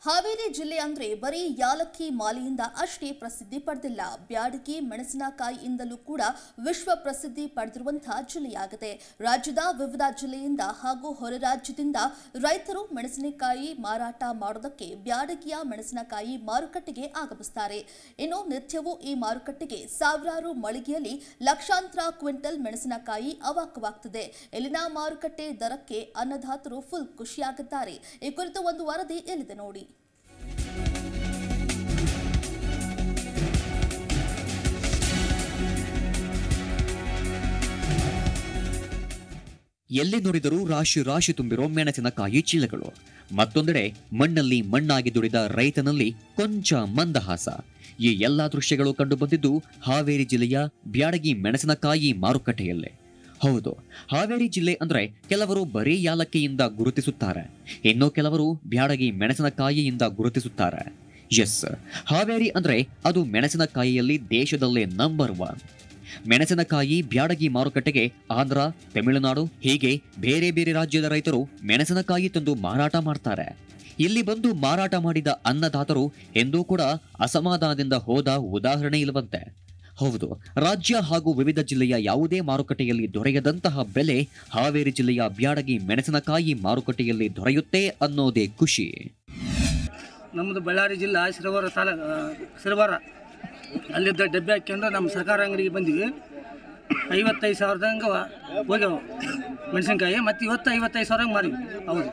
ಹಾವೇರಿ ಜಿಲ್ಲೆ ಅಂದ್ರೆ ಬರೀ ಯಾಲಕ್ಕಿ ಮಾಲೆಯಿಂದ ಅಷ್ಟೇ ಪ್ರಸಿದ್ಧಿ ಪಡೆದಿಲ್ಲ ಬ್ಯಾಡಗಿ ಮೆಣಸಿನಕಾಯಿಯಿಂದಲೂ ಕೂಡ ವಿಶ್ವ ಪ್ರಸಿದ್ಧಿ ಪಡೆದಿರುವಂತಹ ಜಿಲ್ಲೆಯಾಗಿದೆ ರಾಜ್ಯದ ವಿವಿಧ ಜಿಲ್ಲೆಯಿಂದ ಹಾಗೂ ಹೊರ ರಾಜ್ಯದಿಂದ ರೈತರು ಮೆಣಸಿನಕಾಯಿ ಮಾರಾಟ ಮಾಡೋದಕ್ಕೆ ಬ್ಯಾಡಗಿಯ ಮೆಣಸಿನಕಾಯಿ ಮಾರುಕಟ್ಟೆಗೆ ಆಗಮಿಸುತ್ತಾರೆ ಇನ್ನು ನಿತ್ಯವೂ ಈ ಮಾರುಕಟ್ಟೆಗೆ ಸಾವಿರಾರು ಮಳಿಗೆಯಲ್ಲಿ ಲಕ್ಷಾಂತರ ಕ್ವಿಂಟಲ್ ಮೆಣಸಿನಕಾಯಿ ಅವಾಕವಾಗ್ತಿದೆ ಇಲ್ಲಿನ ಮಾರುಕಟ್ಟೆ ದರಕ್ಕೆ ಅನ್ನದಾತರು ಫುಲ್ ಖುಷಿಯಾಗಿದ್ದಾರೆ ಈ ಕುರಿತು ಒಂದು ವರದಿ ಎಲ್ಲಿದೆ ನೋಡಿ ಎಲ್ಲಿ ನೋಡಿದರೂ ರಾಶಿ ರಾಶಿ ತುಂಬಿರೋ ಮೆಣಸಿನಕಾಯಿ ಚೀಲಗಳು ಮತ್ತೊಂದೆಡೆ ಮಣ್ಣಲ್ಲಿ ಮಣ್ಣಾಗಿ ದುಡಿದ ರೈತನಲ್ಲಿ ಕೊಂಚ ಮಂದಹಾಸ ಈ ಎಲ್ಲಾ ದೃಶ್ಯಗಳು ಕಂಡುಬಂದಿದ್ದು ಹಾವೇರಿ ಜಿಲ್ಲೆಯ ಬ್ಯಾಡಗಿ ಮೆಣಸಿನಕಾಯಿ ಮಾರುಕಟ್ಟೆಯಲ್ಲೇ ಹೌದು ಹಾವೇರಿ ಜಿಲ್ಲೆ ಅಂದ್ರೆ ಕೆಲವರು ಬರೀ ಯಾಲಕ್ಕಿಯಿಂದ ಗುರುತಿಸುತ್ತಾರೆ ಇನ್ನು ಕೆಲವರು ಬ್ಯಾಡಗಿ ಮೆಣಸಿನಕಾಯಿಯಿಂದ ಗುರುತಿಸುತ್ತಾರೆ ಎಸ್ ಹಾವೇರಿ ಅಂದ್ರೆ ಅದು ಮೆಣಸಿನಕಾಯಿಯಲ್ಲಿ ದೇಶದಲ್ಲೇ ನಂಬರ್ ಒನ್ ಮೆಣಸಿನಕಾಯಿ ಬ್ಯಾಡಗಿ ಮಾರುಕಟ್ಟೆಗೆ ಆಂಧ್ರ ತಮಿಳುನಾಡು ಹೀಗೆ ಬೇರೆ ಬೇರೆ ರಾಜ್ಯದ ರೈತರು ಮೆಣಸಿನಕಾಯಿ ತಂದು ಮಾರಾಟ ಮಾಡ್ತಾರೆ ಇಲ್ಲಿ ಬಂದು ಮಾರಾಟ ಮಾಡಿದ ಅನ್ನದಾತರು ಎಂದೂ ಕೂಡ ಅಸಮಾಧಾನದಿಂದ ಹೋದ ಉದಾಹರಣೆ ಇಲ್ಲವಂತೆ ಹೌದು ರಾಜ್ಯ ಹಾಗೂ ವಿವಿಧ ಜಿಲ್ಲೆಯ ಯಾವುದೇ ಮಾರುಕಟ್ಟೆಯಲ್ಲಿ ದೊರೆಯದಂತಹ ಬೆಲೆ ಹಾವೇರಿ ಜಿಲ್ಲೆಯ ಬ್ಯಾಡಗಿ ಮೆಣಸಿನಕಾಯಿ ಮಾರುಕಟ್ಟೆಯಲ್ಲಿ ದೊರೆಯುತ್ತೆ ಅನ್ನೋದೇ ಖುಷಿ ನಮ್ಮದು ಬಳ್ಳಾರಿ ಜಿಲ್ಲಾ ಶಿರವಾರ ತಾಲ ಶಿರವಾರ ಅಲ್ಲಿದ್ದ ಡಬ್ಬೆ ಹಾಕ್ಯಂಡು ನಮ್ಮ ಸರ್ಕಾರ ಅಂಗಡಿಗೆ ಬಂದ್ವಿ ಐವತ್ತೈದು ಸಾವಿರದಂಗೆ ಹೋಗ್ಯಾವ ಮೆಣಸಿನ್ಕಾಯಿ ಮತ್ತು ಇವತ್ತು ಐವತ್ತೈದು ಸಾವಿರ ಮಾರಿವಿ ಹೌದು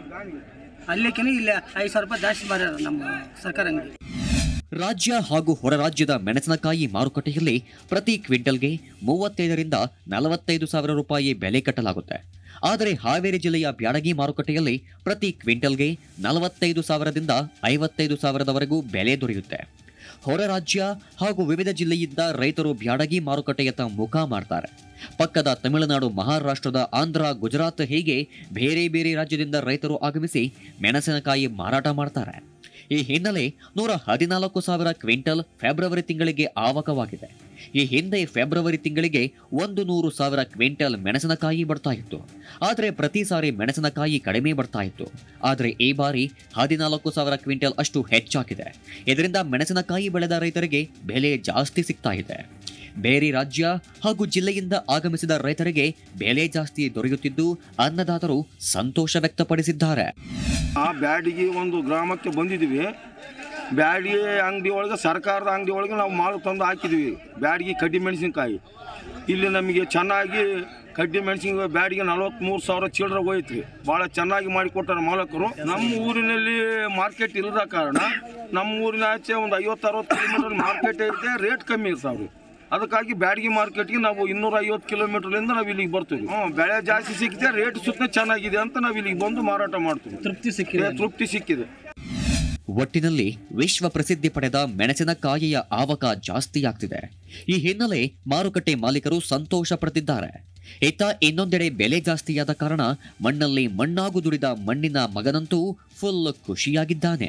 ಅಲ್ಲಿಕಿನ ಇಲ್ಲಿ ಐದು ಸಾವಿರ ರೂಪಾಯಿ ಜಾಸ್ತಿ ಮಾರ್ಯಾರ ನಮ್ಮ ಸರ್ಕಾರ ಅಂಗಡಿ ರಾಜ್ಯ ಹಾಗೂ ಹೊರ ರಾಜ್ಯದ ಮೆಣಸಿನಕಾಯಿ ಮಾರುಕಟ್ಟೆಯಲ್ಲಿ ಪ್ರತಿ ಕ್ವಿಂಟಲ್ಗೆ ಮೂವತ್ತೈದರಿಂದ ನಲವತ್ತೈದು ಸಾವಿರ ರೂಪಾಯಿ ಬೆಲೆ ಕಟ್ಟಲಾಗುತ್ತೆ ಆದರೆ ಹಾವೇರಿ ಜಿಲ್ಲೆಯ ಬ್ಯಾಡಗಿ ಮಾರುಕಟ್ಟೆಯಲ್ಲಿ ಪ್ರತಿ ಕ್ವಿಂಟಲ್ಗೆ ನಲವತ್ತೈದು ಸಾವಿರದಿಂದ ಐವತ್ತೈದು ಸಾವಿರದವರೆಗೂ ಬೆಲೆ ದೊರೆಯುತ್ತೆ ಹೊರ ರಾಜ್ಯ ಹಾಗೂ ವಿವಿಧ ಜಿಲ್ಲೆಯಿಂದ ರೈತರು ಬ್ಯಾಡಗಿ ಮಾರುಕಟ್ಟೆಯತ್ತ ಮುಖ ಮಾಡ್ತಾರೆ ಪಕ್ಕದ ತಮಿಳುನಾಡು ಮಹಾರಾಷ್ಟ್ರದ ಆಂಧ್ರ ಗುಜರಾತ್ ಹೀಗೆ ಬೇರೆ ಬೇರೆ ರಾಜ್ಯದಿಂದ ರೈತರು ಆಗಮಿಸಿ ಮೆಣಸಿನಕಾಯಿ ಮಾರಾಟ ಮಾಡ್ತಾರೆ ಈ ಹಿನ್ನೆಲೆ ನೂರ ಹದಿನಾಲ್ಕು ಸಾವಿರ ಕ್ವಿಂಟಲ್ ಫೆಬ್ರವರಿ ತಿಂಗಳಿಗೆ ಆವಕವಾಗಿದೆ ಈ ಹಿಂದೆ ಫೆಬ್ರವರಿ ತಿಂಗಳಿಗೆ ಒಂದು ನೂರು ಸಾವಿರ ಕ್ವಿಂಟಲ್ ಮೆಣಸಿನಕಾಯಿ ಬರ್ತಾ ಇತ್ತು ಆದರೆ ಪ್ರತಿ ಸಾರಿ ಮೆಣಸಿನಕಾಯಿ ಕಡಿಮೆ ಬರ್ತಾ ಇತ್ತು ಆದರೆ ಈ ಬಾರಿ ಹದಿನಾಲ್ಕು ಸಾವಿರ ಕ್ವಿಂಟಲ್ ಅಷ್ಟು ಹೆಚ್ಚಾಗಿದೆ ಇದರಿಂದ ಮೆಣಸಿನಕಾಯಿ ಬೆಳೆದ ರೈತರಿಗೆ ಬೆಲೆ ಜಾಸ್ತಿ ಸಿಗ್ತಾ ಇದೆ ಬೇರೆ ರಾಜ್ಯ ಹಾಗೂ ಜಿಲ್ಲೆಯಿಂದ ಆಗಮಿಸಿದ ರೈತರಿಗೆ ಬೆಲೆ ಜಾಸ್ತಿ ದೊರೆಯುತ್ತಿದ್ದು ಅನ್ನದಾತರು ಸಂತೋಷ ವ್ಯಕ್ತಪಡಿಸಿದ್ದಾರೆ ಆ ಬ್ಯಾಡಿಗೆ ಒಂದು ಗ್ರಾಮಕ್ಕೆ ಬಂದಿದ್ದೀವಿ ಬ್ಯಾಡಿಗೆ ಅಂಗಡಿ ಒಳಗೆ ಸರ್ಕಾರದ ಅಂಗಡಿ ಒಳಗೆ ನಾವು ಮಾಲು ತಂದು ಹಾಕಿದ್ದೀವಿ ಬ್ಯಾಡಿಗೆ ಕಡ್ಡಿ ಮೆಣಸಿನ್ಕಾಯಿ ಇಲ್ಲಿ ನಮಗೆ ಚೆನ್ನಾಗಿ ಕಡ್ಡಿ ಮೆಣಸಿನ್ಕಾಯಿ ಬ್ಯಾಡಿಗೆ ನಲವತ್ತ್ಮೂರು ಸಾವಿರ ಚಿಲ್ಲರೆ ಹೋಯ್ತು ಭಾಳ ಚೆನ್ನಾಗಿ ಮಾಡಿಕೊಟ್ಟಾರೆ ಮಾಲಕರು ನಮ್ಮ ಊರಿನಲ್ಲಿ ಮಾರ್ಕೆಟ್ ಇಲ್ಲದ ಕಾರಣ ನಮ್ಮ ಊರಿನ ಆಚೆ ಒಂದು ಐವತ್ತು ಅರವತ್ತು ಕಿಲೋಮೀಟರ್ ಮಾರ್ಕೆಟ್ ಐತೆ ರೇಟ್ ಕಮ್ಮಿ ಇರ್ತಾವ್ರಿ ಅದಕ್ಕಾಗಿ ಬ್ಯಾಡಗಿ ಮಾರ್ಕೆಟ್ಗೆ ನಾವು ಇನ್ನೂರ ಐವತ್ತು ಕಿಲೋಮೀಟರ್ಲಿಂದ ನಾವು ಇಲ್ಲಿಗೆ ಬರ್ತೀವಿ ಹ್ಞೂ ಬೆಳೆ ಜಾಸ್ತಿ ಸಿಕ್ಕಿದೆ ರೇಟ್ ಸುತ್ತ ಚೆನ್ನಾಗಿದೆ ಅಂತ ನಾವು ಇಲ್ಲಿಗೆ ಬಂದು ಮಾರಾಟ ಮಾಡ್ತೀವಿ ತೃಪ್ತಿ ಸಿಕ್ಕಿದೆ ಏ, ತೃಪ್ತಿ ಸಿಕ್ಕಿದೆ ಒಟ್ಟಿನಲ್ಲಿ ವಿಶ್ವ ಪ್ರಸಿದ್ಧಿ ಪಡೆದ ಮೆಣಸಿನಕಾಯಿಯ ಆವಕ ಜಾಸ್ತಿಯಾಗ್ತಿದೆ ಈ ಹಿನ್ನೆಲೆ ಮಾರುಕಟ್ಟೆ ಮಾಲೀಕರು ಸಂತೋಷ ಪಡೆದಿದ್ದಾರೆ ಇತ್ತ ಇನ್ನೊಂದೆಡೆ ಬೆಲೆ ಜಾಸ್ತಿಯಾದ ಕಾರಣ ಮಣ್ಣಲ್ಲಿ ಮಣ್ಣಾಗು ದುಡಿದ ಮಣ್ಣಿನ ಮಗನಂತೂ ಫುಲ್ ಖುಷಿಯಾಗಿದ್ದಾನೆ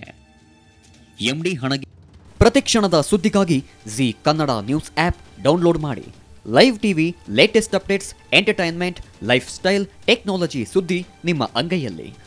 ಎಂಡಿ ಹಣಗಿ ಪ್ರತಿಕ್ಷಣದ ಸುದ್ದಿಗಾಗಿ Zee Kannada news app download ಮಾಡಿ live TV latest updates entertainment lifestyle technology ಸುದ್ದಿ ನಿಮ್ಮ ಅಂಗೈಯಲ್ಲಿ